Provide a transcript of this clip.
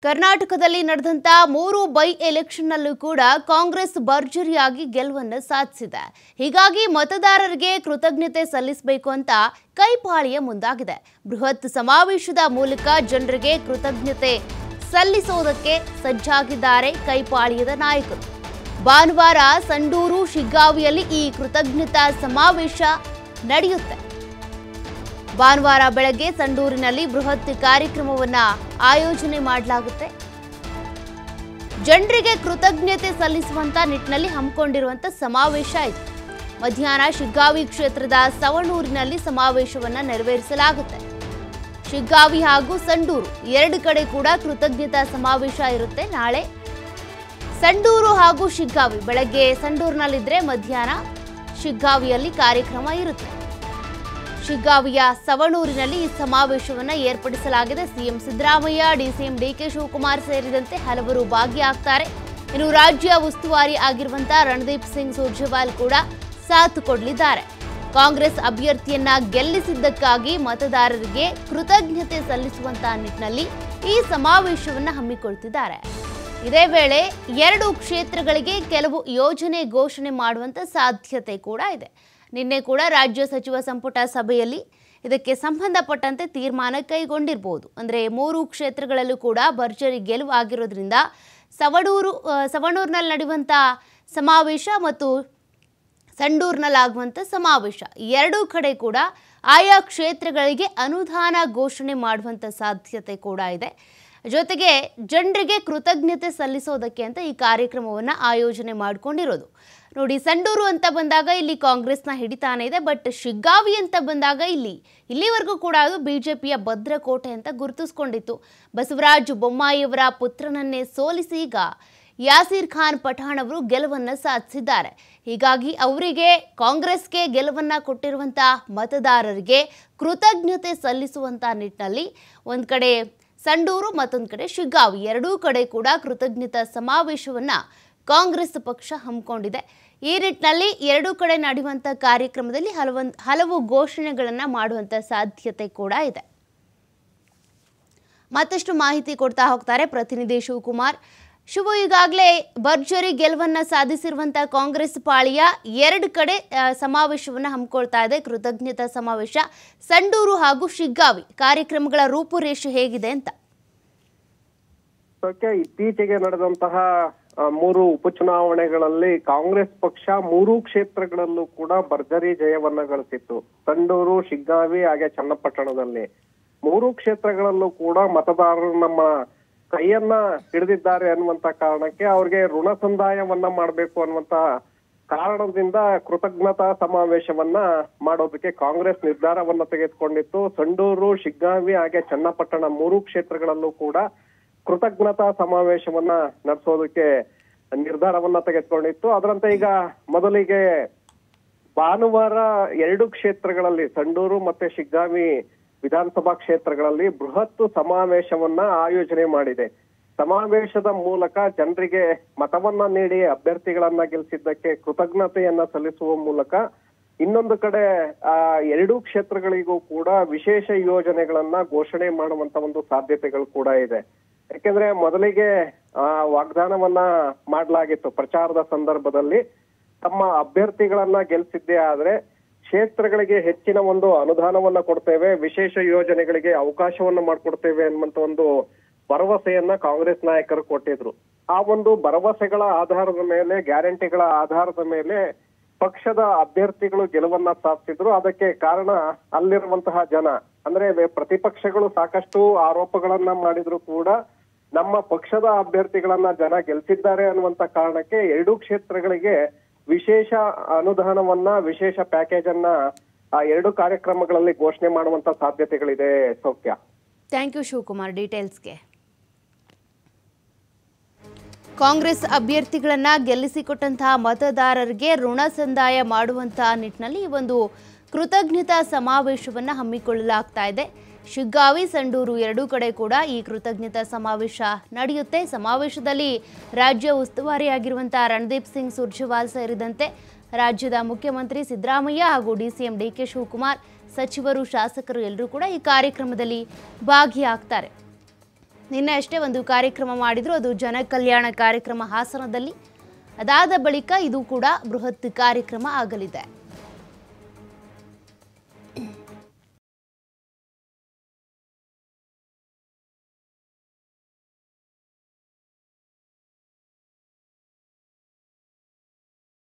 ಕರ್ನಾಟಕದಲ್ಲಿ ನಡೆದಂತ ಮೂರು ಬೈ ಎಲೆಕ್ಷನ್ನಲ್ಲೂ ಕೂಡ ಕಾಂಗ್ರೆಸ್ ಭರ್ಜರಿಯಾಗಿ ಗೆಲುವನ್ನು ಸಾಧಿಸಿದೆ ಹೀಗಾಗಿ ಮತದಾರರಿಗೆ ಕೃತಜ್ಞತೆ ಸಲ್ಲಿಸಬೇಕು ಅಂತ ಕೈಪಾಳಿಯ ಮುಂದಾಗಿದೆ ಬೃಹತ್ ಸಮಾವೇಶದ ಮೂಲಕ ಜನರಿಗೆ ಕೃತಜ್ಞತೆ ಸಲ್ಲಿಸೋದಕ್ಕೆ ಸಜ್ಜಾಗಿದ್ದಾರೆ ಕೈಪಾಳಿಯದ ನಾಯಕರು ಭಾನುವಾರ ಸಂಡೂರು ಶಿಗ್ಗಾವಿಯಲ್ಲಿ ಈ ಕೃತಜ್ಞತಾ ಸಮಾವೇಶ ನಡೆಯುತ್ತೆ ಭಾನುವಾರ ಬೆಳಗ್ಗೆ ಸಂಡೂರಿನಲ್ಲಿ ಬೃಹತ್ ಕಾರ್ಯಕ್ರಮವನ್ನ ಆಯೋಜನೆ ಮಾಡಲಾಗುತ್ತೆ ಜನರಿಗೆ ಕೃತಜ್ಞತೆ ಸಲ್ಲಿಸುವಂತ ನಿಟ್ಟಿನಲ್ಲಿ ಹಮ್ಮಿಕೊಂಡಿರುವಂತ ಸಮಾವೇಶ ಇದು ಮಧ್ಯಾಹ್ನ ಶಿಗ್ಗಾವಿ ಕ್ಷೇತ್ರದ ಸವಣೂರಿನಲ್ಲಿ ಸಮಾವೇಶವನ್ನ ನೆರವೇರಿಸಲಾಗುತ್ತೆ ಶಿಗ್ಗಾವಿ ಹಾಗೂ ಸಂಡೂರು ಎರಡು ಕಡೆ ಕೂಡ ಕೃತಜ್ಞತಾ ಸಮಾವೇಶ ಇರುತ್ತೆ ನಾಳೆ ಸಂಡೂರು ಹಾಗೂ ಶಿಗ್ಗಾವಿ ಬೆಳಗ್ಗೆ ಸಂಡೂರಿನಲ್ಲಿದ್ರೆ ಮಧ್ಯಾಹ್ನ ಶಿಗ್ಗಾವಿಯಲ್ಲಿ ಕಾರ್ಯಕ್ರಮ ಇರುತ್ತೆ ಶಿಗ್ಗಾವಿಯ ಸವಣೂರಿನಲ್ಲಿ ಈ ಸಮಾವೇಶವನ್ನು ಏರ್ಪಡಿಸಲಾಗಿದೆ CM Siddaramaiah DCM DK Shivakumar ಸೇರಿದಂತೆ ಹಲವರು ಭಾಗಿಯಾಗ್ತಾರೆ ಇನ್ನು ರಾಜ್ಯ ಉಸ್ತುವಾರಿ ಆಗಿರುವಂತಹ ರಣದೀಪ್ ಸಿಂಗ್ ಸುರ್ಜೇವಾಲ್ ಕೂಡ ಸಾಥ್ ಕೊಡಲಿದ್ದಾರೆ ಕಾಂಗ್ರೆಸ್ ಅಭ್ಯರ್ಥಿಯನ್ನ ಗೆಲ್ಲಿಸಿದ್ದಕ್ಕಾಗಿ ಮತದಾರರಿಗೆ ಕೃತಜ್ಞತೆ ಸಲ್ಲಿಸುವಂತಹ ನಿಟ್ಟಿನಲ್ಲಿ ಈ ಸಮಾವೇಶವನ್ನು ಹಮ್ಮಿಕೊಳ್ತಿದ್ದಾರೆ ಇದೇ ವೇಳೆ ಎರಡು ಕ್ಷೇತ್ರಗಳಿಗೆ ಕೆಲವು ಯೋಜನೆ ಘೋಷಣೆ ಮಾಡುವಂತ ಸಾಧ್ಯತೆ ಕೂಡ ಇದೆ ನಿನ್ನೆ ಕೂಡ ರಾಜ್ಯ ಸಚಿವ ಸಂಪುಟ ಸಭೆಯಲ್ಲಿ ಇದಕ್ಕೆ ಸಂಬಂಧಪಟ್ಟಂತೆ ತೀರ್ಮಾನ ಕೈಗೊಂಡಿರಬಹುದು ಅಂದರೆ ಮೂರು ಕ್ಷೇತ್ರಗಳಲ್ಲೂ ಕೂಡ ಭರ್ಜರಿ ಗೆಲುವು ಆಗಿರೋದ್ರಿಂದ ಸವಣೂರು ಆ, ಸವಣೂರಿನಲ್ಲಿ ನಡೆಯುವಂಥ ಸಮಾವೇಶ ಮತ್ತು ಸಂಡೂರಿನಲ್ಲಾಗುವಂಥ ಸಮಾವೇಶ ಎರಡೂ ಕಡೆ ಕೂಡ ಆಯಾ ಕ್ಷೇತ್ರಗಳಿಗೆ ಅನುದಾನ ಘೋಷಣೆ ಮಾಡುವಂಥ ಸಾಧ್ಯತೆ ಕೂಡ ಇದೆ ಜೊತೆಗೆ ಜನರಿಗೆ ಕೃತಜ್ಞತೆ ಸಲ್ಲಿಸೋದಕ್ಕೆ ಅಂತ ಈ ಕಾರ್ಯಕ್ರಮವನ್ನು ಆಯೋಜನೆ ಮಾಡಿಕೊಂಡಿರೋದು ನೋಡಿ ಸಂಡೂರು ಅಂತ ಬಂದಾಗ ಇಲ್ಲಿ ಕಾಂಗ್ರೆಸ್ನ ಹಿಡಿತಾನೆ ಇದೆ ಬಟ್ ಶಿಗ್ಗಾವಿ ಅಂತ ಬಂದಾಗ ಇಲ್ಲಿ ಇಲ್ಲಿವರೆಗೂ ಕೂಡ ಅದು ಬಿಜೆಪಿಯ ಭದ್ರಕೋಟೆ ಅಂತ ಗುರುತಿಸ್ಕೊಂಡಿತ್ತು ಬಸವರಾಜ ಬೊಮ್ಮಾಯಿಯವರ ಪುತ್ರನನ್ನೇ ಸೋಲಿಸಿ ಈಗ ಯಾಸೀರ್ ಖಾನ್ ಪಠಾಣ್ ಅವರು ಗೆಲುವನ್ನು ಸಾಧಿಸಿದ್ದಾರೆ ಹೀಗಾಗಿ ಅವರಿಗೆ ಕಾಂಗ್ರೆಸ್ಗೆ ಗೆಲುವನ್ನ ಕೊಟ್ಟಿರುವಂಥ ಮತದಾರರಿಗೆ ಕೃತಜ್ಞತೆ ಸಲ್ಲಿಸುವಂಥ ನಿಟ್ಟಿನಲ್ಲಿ ಒಂದು ಕಡೆ ಸಂಡೂರು ಮತ್ತೊಂದು ಕಡೆ ಶಿಗ್ಗಾವಿ ಎರಡೂ ಕಡೆ ಕೂಡ ಕೃತಜ್ಞತಾ ಸಮಾವೇಶವನ್ನ ಕಾಂಗ್ರೆಸ್ ಪಕ್ಷ ಹಮ್ಮಿಕೊಂಡಿದೆ ಈ ನಿಟ್ಟಿನಲ್ಲಿ ಎರಡೂ ಕಡೆ ನಡೆಯುವಂಥ ಕಾರ್ಯಕ್ರಮದಲ್ಲಿ ಹಲವೊಂದು ಹಲವು ಘೋಷಣೆಗಳನ್ನು ಮಾಡುವಂಥ ಸಾಧ್ಯತೆ ಕೂಡ ಇದೆ ಮತ್ತಷ್ಟು ಮಾಹಿತಿ ಕೊಡ್ತಾ ಹೋಗ್ತಾರೆ ಪ್ರತಿನಿಧಿ ಶಿವಕುಮಾರ್ ಶಿವು ಈಗಾಗಲೇ ಭರ್ಜರಿ ಗೆಲುವನ್ನ ಸಾಧಿಸಿರುವಂತಹ ಕಾಂಗ್ರೆಸ್ ಪಾಳಿಯ ಎರಡು ಕಡೆ ಆ, ಸಮಾವೇಶವನ್ನ ಹಮ್ಮಿಕೊಳ್ತಾ ಇದೆ ಕೃತಜ್ಞತಾ ಸಮಾವೇಶ ಸಂಡೂರು ಹಾಗೂ ಶಿಗ್ಗಾವಿ ಕಾರ್ಯಕ್ರಮಗಳ ರೂಪುರೇಷೆ ಹೇಗಿದೆ ಅಂತ ಸದ್ಯ ಇತ್ತೀಚೆಗೆ ನಡೆದಂತಹ ಆ, ಮೂರು ಉಪಚುನಾವಣೆಗಳಲ್ಲಿ ಕಾಂಗ್ರೆಸ್ ಪಕ್ಷ ಮೂರು ಕ್ಷೇತ್ರಗಳಲ್ಲೂ ಕೂಡ ಭರ್ಜರಿ ಜಯವನ್ನ ಗಳಿಸಿತ್ತು ಸಂಡೂರು ಶಿಗ್ಗಾವಿ ಹಾಗೆ ಚನ್ನಪಟ್ಟಣದಲ್ಲಿ ಮೂರು ಕ್ಷೇತ್ರಗಳಲ್ಲೂ ಕೂಡ ಮತದಾರರು ನಮ್ಮ ಕೈಯನ್ನ ಹಿಡಿದಿದ್ದಾರೆ ಅನ್ನುವಂತ ಕಾರಣಕ್ಕೆ ಅವ್ರಿಗೆ ಋಣ ಸಂದಾಯವನ್ನ ಮಾಡಬೇಕು ಅನ್ನುವಂತ ಕಾರಣದಿಂದ ಕೃತಜ್ಞತಾ ಸಮಾವೇಶವನ್ನ ಮಾಡೋದಕ್ಕೆ ಕಾಂಗ್ರೆಸ್ ನಿರ್ಧಾರವನ್ನ ತೆಗೆದುಕೊಂಡಿತ್ತು ಸಂಡೂರು ಶಿಗ್ಗಾವಿ ಹಾಗೆ ಚನ್ನಪಟ್ಟಣ ಮೂರು ಕ್ಷೇತ್ರಗಳಲ್ಲೂ ಕೂಡ ಕೃತಜ್ಞತಾ ಸಮಾವೇಶವನ್ನ ನಡೆಸೋದಕ್ಕೆ ನಿರ್ಧಾರವನ್ನ ತೆಗೆದುಕೊಂಡಿತ್ತು ಅದರಂತೆ ಈಗ ಮೊದಲಿಗೆ ಭಾನುವಾರ ಎರಡು ಕ್ಷೇತ್ರಗಳಲ್ಲಿ ಸಂಡೂರು ಮತ್ತೆ ಶಿಗ್ಗಾವಿ ವಿಧಾನಸಭಾ ಕ್ಷೇತ್ರಗಳಲ್ಲಿ ಬೃಹತ್ ಸಮಾವೇಶವನ್ನ ಆಯೋಜನೆ ಮಾಡಿದೆ ಸಮಾವೇಶದ ಮೂಲಕ ಜನರಿಗೆ ಮತವನ್ನ ನೀಡಿ ಅಭ್ಯರ್ಥಿಗಳನ್ನ ಗೆಲ್ಲಿಸಿದ್ದಕ್ಕೆ ಕೃತಜ್ಞತೆಯನ್ನ ಸಲ್ಲಿಸುವ ಮೂಲಕ ಇನ್ನೊಂದು ಕಡೆ ಆ ಎರಡೂ ಕ್ಷೇತ್ರಗಳಿಗೂ ಕೂಡ ವಿಶೇಷ ಯೋಜನೆಗಳನ್ನ ಘೋಷಣೆ ಮಾಡುವಂತ ಒಂದು ಸಾಧ್ಯತೆಗಳು ಕೂಡ ಇದೆ ಯಾಕೆಂದ್ರೆ ಮೊದಲಿಗೆ ಆ ವಾಗ್ದಾನವನ್ನ ಮಾಡಲಾಗಿತ್ತು ಪ್ರಚಾರದ ಸಂದರ್ಭದಲ್ಲಿ ತಮ್ಮ ಅಭ್ಯರ್ಥಿಗಳನ್ನ ಗೆಲ್ಸಿದ್ದೇ ಆದ್ರೆ ಕ್ಷೇತ್ರಗಳಿಗೆ ಹೆಚ್ಚಿನ ಒಂದು ಅನುದಾನವನ್ನ ಕೊಡ್ತೇವೆ ವಿಶೇಷ ಯೋಜನೆಗಳಿಗೆ ಅವಕಾಶವನ್ನ ಮಾಡ್ಕೊಡ್ತೇವೆ ಅನ್ನುವಂತ ಒಂದು ಭರವಸೆಯನ್ನ ಕಾಂಗ್ರೆಸ್ ನಾಯಕರು ಕೊಟ್ಟಿದ್ರು ಆ ಒಂದು ಭರವಸೆಗಳ ಆಧಾರದ ಮೇಲೆ ಗ್ಯಾರಂಟಿಗಳ ಆಧಾರದ ಮೇಲೆ ಪಕ್ಷದ ಅಭ್ಯರ್ಥಿಗಳು ಗೆಲುವನ್ನ ಸಾಧಿಸಿದ್ರು ಅದಕ್ಕೆ ಕಾರಣ ಅಲ್ಲಿರುವಂತಹ ಜನ ಅಂದ್ರೆ ವೆ- ಪ್ರತಿಪಕ್ಷಗಳು ಸಾಕಷ್ಟು ಆರೋಪಗಳನ್ನ ಮಾಡಿದ್ರು ಕೂಡ ನಮ್ಮ ಪಕ್ಷದ ಅಭ್ಯರ್ಥಿಗಳನ್ನ ಜನ ಗೆಲ್ಸಿದ್ದಾರೆ ಅನ್ನುವಂತ ಕಾರಣಕ್ಕೆ ಎರಡೂ ಕ್ಷೇತ್ರಗಳಿಗೆ ವಿಶೇಷ ಅನುದಾನವನ್ನ ವಿಶೇಷ ಪ್ಯಾಕೇಜ್ ಅನ್ನ ಆ ಎರಡು ಕಾರ್ಯಕ್ರಮಗಳಲ್ಲಿ ಘೋಷಣೆ ಮಾಡುವಂತ ಸಾಧ್ಯತೆಗಳಿದೆ ಸೌಖ್ಯ ಥ್ಯಾಂಕ್ ಯು ಶಿವಕುಮಾರ್ ಡೀಟೇಲ್ಸ್ಗೆ ಕಾಂಗ್ರೆಸ್ ಅಭ್ಯರ್ಥಿಗಳನ್ನ ಗೆಲ್ಲಿಸಿಕೊಟ್ಟಂತಹ ಮತದಾರರಿಗೆ ಋಣ ಸಂದಾಯ ಮಾಡುವಂತಹ ನಿಟ್ಟಿನಲ್ಲಿ ಈ ಒಂದು ಕೃತಜ್ಞತಾ ಸಮಾವೇಶವನ್ನು ಹಮ್ಮಿಕೊಳ್ಳಲಾಗ್ತಾ ಇದೆ ಶಿಗ್ಗಾವಿ ಸಂಡೂರು ಎರಡೂ ಕಡೆ ಕೂಡ ಈ ಕೃತಜ್ಞತಾ ಸಮಾವೇಶ ನಡೆಯುತ್ತೆ ಸಮಾವೇಶದಲ್ಲಿ ರಾಜ್ಯ ಉಸ್ತುವಾರಿಯಾಗಿರುವಂತಹ ರಣದೀಪ್ ಸಿಂಗ್ ಸುರ್ಜೇವಾಲ್ ಸೇರಿದಂತೆ ರಾಜ್ಯದ ಮುಖ್ಯಮಂತ್ರಿ ಸಿದ್ದರಾಮಯ್ಯ ಹಾಗೂ ಡಿಸಿಎಂ ಡಿಕೆ ಶಿವಕುಮಾರ್ ಸಚಿವರು ಶಾಸಕರು ಎಲ್ಲರೂ ಕೂಡ ಈ ಕಾರ್ಯಕ್ರಮದಲ್ಲಿ ಭಾಗಿಯಾಗ್ತಾರೆ ನಿನ್ನೆ ಅಷ್ಟೇ ಒಂದು ಕಾರ್ಯಕ್ರಮ ಮಾಡಿದ್ರು ಅದು ಜನ ಕಲ್ಯಾಣ ಕಾರ್ಯಕ್ರಮ ಹಾಸನದಲ್ಲಿ ಅದಾದ ಬಳಿಕ ಇದು ಕೂಡ ಬೃಹತ್ ಕಾರ್ಯಕ್ರಮ ಆಗಲಿದೆ